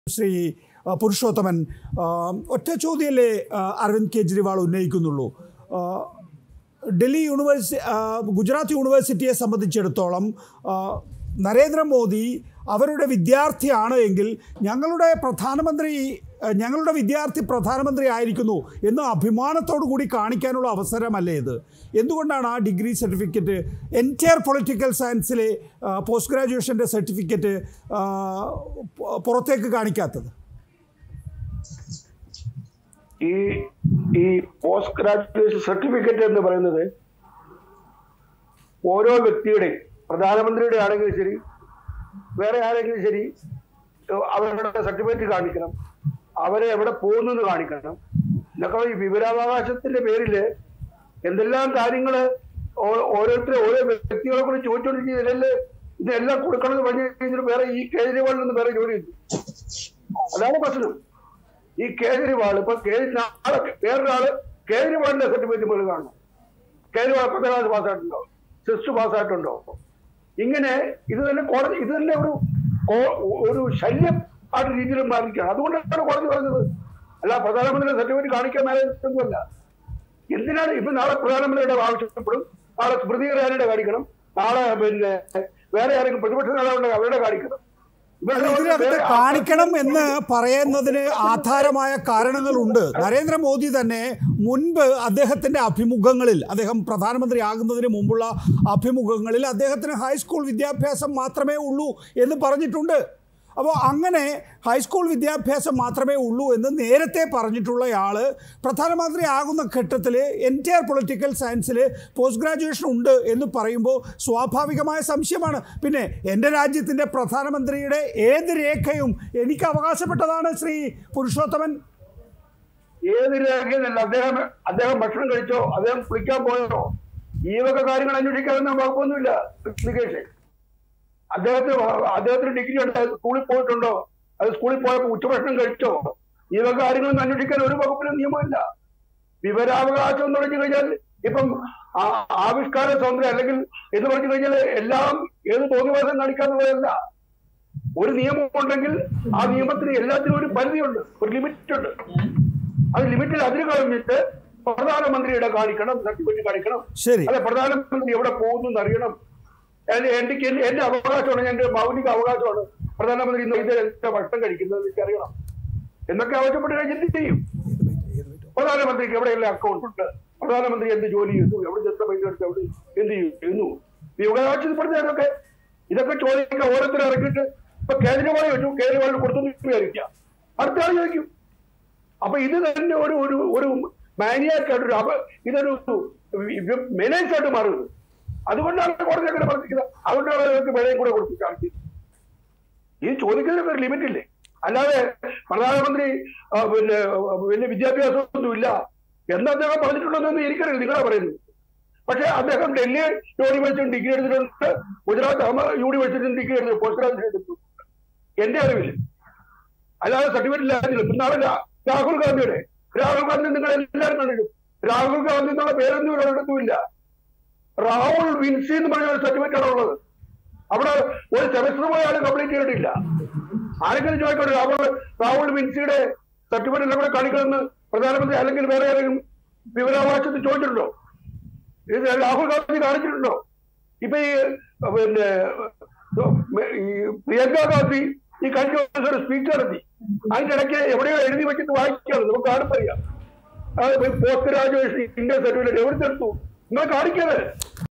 ശ്രീ ആ, പുരുഷോത്തമൻ ആ, ഒറ്റ ചോദ്യമല്ലേ ആ, അരവിന്ദ് കെജ്രിവാൾ ഉന്നയിക്കുന്നുള്ളൂ ആ, ഡൽഹി യൂണിവേഴ്സി ആ, ഗുജറാത്ത് യൂണിവേഴ്സിറ്റിയെ സംബന്ധിച്ചിടത്തോളം ആ, നരേന്ദ്രമോദി അവരുടെ വിദ്യാർത്ഥിയാണ് എങ്കിൽ ഞങ്ങളുടെ പ്രധാനമന്ത്രി ആ, ഞങ്ങളുടെ വിദ്യാർത്ഥി പ്രധാനമന്ത്രി ആയിരിക്കുന്നു എന്ന് അഭിമാനത്തോടു കൂടി കാണിക്കാനുള്ള അവസരമല്ലേ ഇത് എന്തുകൊണ്ടാണ് ആ ഡിഗ്രി സർട്ടിഫിക്കറ്റ് എൻറ്റയർ പൊളിറ്റിക്കൽ സയൻസിലെ ആ, പോസ്റ്റ് ഗ്രാജുവേഷൻ്റെ സർട്ടിഫിക്കറ്റ് ആ, പു- പുറത്തേക്ക് കാണിക്കാത്തത് ഈ ഈ പോസ്റ്റ് ഗ്രാജുവേഷൻ സർട്ടിഫിക്കറ്റ് എന്ന് പറയുന്നത് ഓരോ വ്യക്തിയുടെയും പ്രധാനമന്ത്രിയുടെ ആണെങ്കിലും ശരി വേറെ ആരെങ്കിലും ശരി ഏഹ് അവരുടെ സർട്ടിഫിക്കറ്റ് കാണിക്കണം അവരെ എവിടെ പോകുന്നു എന്ന് കാണിക്കണം ഇതൊക്കെ ഈ വിവരാവകാശത്തിന്റെ പേരില് എന്തെല്ലാം കാര്യങ്ങള് ഓ- ഓരോരുത്തരെ ഓരോ വ്യക്തികളെ കൂടി ചോദിച്ചോണ്ടിരിക്കും ഇതിലെല്ലാം ഇതെല്ലാം കൊടുക്കണം എന്ന് പറഞ്ഞു കഴിഞ്ഞാൽ വേറെ ഈ കേജ്രിവാളിൽ നിന്ന് വേറെ ജോലി കിട്ടും അതാണ് പ്രശ്നം ഈ കേജ്രിവാൾ ഇപ്പൊ കേജ് നാളെ വേറൊരാള് കേജ്രിവാളിന്റെ സർട്ടിഫിക്കറ്റ് പോലും കാണണം കേജ്രിവാൾ പത്താം ക്ലാസ് പാസ്സായിട്ടുണ്ടോ സിക്സ് പാസ്സായിട്ടുണ്ടോ ഇങ്ങനെ ഇത് തന്നെ കോടതി ഇത് തന്നെ ഒരു കോ- ഒരു ശല്യം ആ രീതിയിൽ മാറിയിരിക്കുകയാണ് അതുകൊണ്ടാണ് കോടതി പറഞ്ഞത് അല്ല പ്രധാനമന്ത്രിയുടെ സർട്ടിഫിക്കറ്റ് കാണിക്കാൻ മേലൊന്നുമല്ല എന്തിനാണ് ഇപ്പൊ നാളെ പ്രധാനമന്ത്രിയുടെ ആവശ്യപ്പെടും നാളെ സ്മൃതി ഇറാനിയുടെ കാണിക്കണം നാളെ പിന്നെ വേറെ ആരെങ്കിലും പ്രതിപക്ഷ നേതാവുണ്ടെങ്കിൽ അവരുടെ കാണിക്കണം ഇവരുടെ ഇതിനകത്ത് വേറെ കാണിക്കണം എന്ന് പറയുന്നതിന് ആധാരമായ കാരണങ്ങളുണ്ട് നരേന്ദ്രമോദി തന്നെ മുൻപ് അദ്ദേഹത്തിന്റെ അഭിമുഖങ്ങളിൽ അദ്ദേഹം പ്രധാനമന്ത്രി ആകുന്നതിന് മുമ്പുള്ള അഭിമുഖങ്ങളിൽ അദ്ദേഹത്തിന് ഹൈസ്കൂൾ വിദ്യാഭ്യാസം മാത്രമേ ഉള്ളൂ എന്ന് പറഞ്ഞിട്ടുണ്ട് അപ്പോൾ അങ്ങനെ ഹൈസ്കൂൾ വിദ്യാഭ്യാസം മാത്രമേ ഉള്ളൂ എന്ന് നേരത്തെ പറഞ്ഞിട്ടുള്ളയാൾ പ്രധാനമന്ത്രി ആകുന്ന ഘട്ടത്തിൽ എൻറ്റയർ പൊളിറ്റിക്കൽ സയൻസിൽ പോസ്റ്റ് ഗ്രാജുവേഷൻ ഉണ്ട് എന്ന് പറയുമ്പോൾ സ്വാഭാവികമായ സംശയമാണ് പിന്നെ എൻ്റെ രാജ്യത്തിൻ്റെ പ്രധാനമന്ത്രിയുടെ ഏത് രേഖയും എനിക്ക് അവകാശപ്പെട്ടതാണ് ശ്രീ പുരുഷോത്തമൻ ഏത് രേഖയിലല്ല അദ്ദേഹം അദ്ദേഹം ഭക്ഷണം കഴിച്ചോ അദ്ദേഹം കുളിക്കാൻ പോയോ ഈ വക കാര്യങ്ങൾ അന്വേഷിക്കാവുന്ന വകുപ്പൊന്നുമില്ല നികേഷ് അദ്ദേഹത്തിന് വ- അദ്ദേഹത്തിന് ഡിഗ്രി ഉണ്ട് അത് സ്കൂളിൽ പോയിട്ടുണ്ടോ അത് സ്കൂളിൽ പോയപ്പോൾ ഉച്ചഭക്ഷണം കഴിച്ചോ ഈ വക കാര്യങ്ങളൊന്നും അന്വേഷിക്കാൻ ഒരു വകുപ്പിനും നിയമമില്ല വിവരാവകാശം എന്ന് പറഞ്ഞു കഴിഞ്ഞാൽ ഇപ്പം ആ- ആവിഷ്കാര സ്വാതന്ത്ര്യം അല്ലെങ്കിൽ എന്ന് പറഞ്ഞു കഴിഞ്ഞാൽ എല്ലാം ഏത് തോന്നിവാസം കാണിക്കാന്നുള്ളതല്ല ഒരു നിയമം ഉണ്ടെങ്കിൽ ആ നിയമത്തിന് എല്ലാത്തിനും ഒരു പരിധിയുണ്ട് ഒരു ലിമിറ്റ് ഉണ്ട് അത് ലിമിറ്റിൽ അതിന് കഴിഞ്ഞിട്ട് പ്രധാനമന്ത്രിയുടെ കാണിക്കണം സർട്ടിഫിക്കറ്റ് കാണിക്കണം ശരി അല്ലെ പ്രധാനമന്ത്രി എവിടെ പോകുന്നു എന്ന് അറിയണം എന്റെ എനിക്ക് എന്റെ- എന്റെ അവകാശമാണ് എന്റെ മൗലിക അവകാശമാണ് പ്രധാനമന്ത്രി ഇന്ന് ഇത് എന്റെ ഭക്ഷണം കഴിക്കുന്നത് എനിക്ക് അറിയണം എന്നൊക്കെ ആവശ്യപ്പെട്ട് കഴിഞ്ഞാൽ എന്ത് ചെയ്യും പ്രധാനമന്ത്രിക്ക് എവിടെയുള്ള അക്കൗണ്ട് ഉണ്ട് പ്രധാനമന്ത്രി എന്ത് ജോലി ചെയ്യുന്നു എവിടെ എത്ര പൈസ എടുത്ത് എവിടെ എന്ത് ചെയ്യുന്നു വിവകാശപ്പെടുന്ന ഇതൊക്കെ ഇതൊക്കെ ചോദിക്കുക ഓരോരുത്തരും ഇറക്കിയിട്ട് ഇപ്പൊ കേജ്രിവാൾ ചോദിച്ചു കേജ്രിവാളിന് കൊടുത്തു വിചാരിക്കുക അടുത്ത ആൾ ചോദിക്കും അപ്പൊ ഇത് തന്നെ ഒരു ഒരു ഒരു മാനിയാക്കായിട്ട് ഒരു അപ ഇതൊരു മെനേജായിട്ട് മാറുന്നത് അതുകൊണ്ടാണ് കോടതി അങ്ങനെ പറഞ്ഞിരിക്കുന്നത് അതുകൊണ്ടാണ് അവർക്ക് വിലയും കൂടെ കൊടുത്തു കാണിച്ചത് ഈ ചോദിക്കുന്നതിനൊക്കെ ഒരു ലിമിറ്റ് ഇല്ലേ അല്ലാതെ പ്രധാനമന്ത്രി ആ, പിന്നെ ആ, വലിയ വിദ്യാഭ്യാസമൊന്നുമില്ല എന്ന് അദ്ദേഹം പറഞ്ഞിട്ടുണ്ടെന്ന് എനിക്കറിയില്ല നിങ്ങളാ പറയുന്നത് പക്ഷെ അദ്ദേഹം ഡൽഹി യൂണിവേഴ്സിറ്റി ഡിഗ്രി എടുത്തിട്ടുണ്ട് ഗുജറാത്ത് അഹമ്മ യൂണിവേഴ്സിറ്റി ഡിഗ്രി എടുത്തു പോസ്റ്റ് ഗ്രാജുവേറ്റ് എടുത്തു എന്റെ അറിവിൽ അല്ലാതെ സർട്ടിഫിക്കറ്റ് ഇല്ലാതില്ല പിന്നാളെ രാഹുൽ ഗാന്ധിയുടെ രാഹുൽ ഗാന്ധി നിങ്ങൾ എല്ലാവരും കണ്ടിട്ടും രാഹുൽ ഗാന്ധി എന്നുള്ള പേരൊന്നും ഒരിടത്തുമില്ല രാഹുൽ വിൻസി എന്ന് പറഞ്ഞ ഒരു സർട്ടിഫിക്കറ്റ് ആണ് ഉള്ളത് അവിടെ ഒരു സെമസ്റ്റർ പോയാലും കംപ്ലീറ്റ് ചെയ്തിട്ടില്ല ആരെങ്കിലും ചോദിക്കട്ടെ രാഹുൽ രാഹുൽ വിൻസിയുടെ സർട്ടിഫിക്കറ്റ് എല്ലാം കൂടെ കാണിക്കണമെന്ന് പ്രധാനമന്ത്രി അല്ലെങ്കിൽ വേറെ ആരെങ്കിലും വിവരാവകാശത്തിൽ ചോദിച്ചിട്ടുണ്ടോ ഇത് രാഹുൽ ഗാന്ധി കാണിച്ചിട്ടുണ്ടോ ഇപ്പൊ ഈ പിന്നെ ഈ പ്രിയങ്ക ഗാന്ധി ഈ കഴിഞ്ഞ ദിവസം ഒരു സ്പീച്ച് നടത്തി അതിന്റെ ഇടയ്ക്ക് എവിടെയോ എഴുതി വെച്ചിട്ട് വായിക്കുകയാണ് നമുക്ക് ആരും അറിയാം പോസ്റ്റ് ഗ്രാജുവേഷൻ ഇന്ത്യ സർട്ടിഫിക്കറ്റ് എവിടെ എടുത്തു നിങ്ങൾ കാണിക്കത്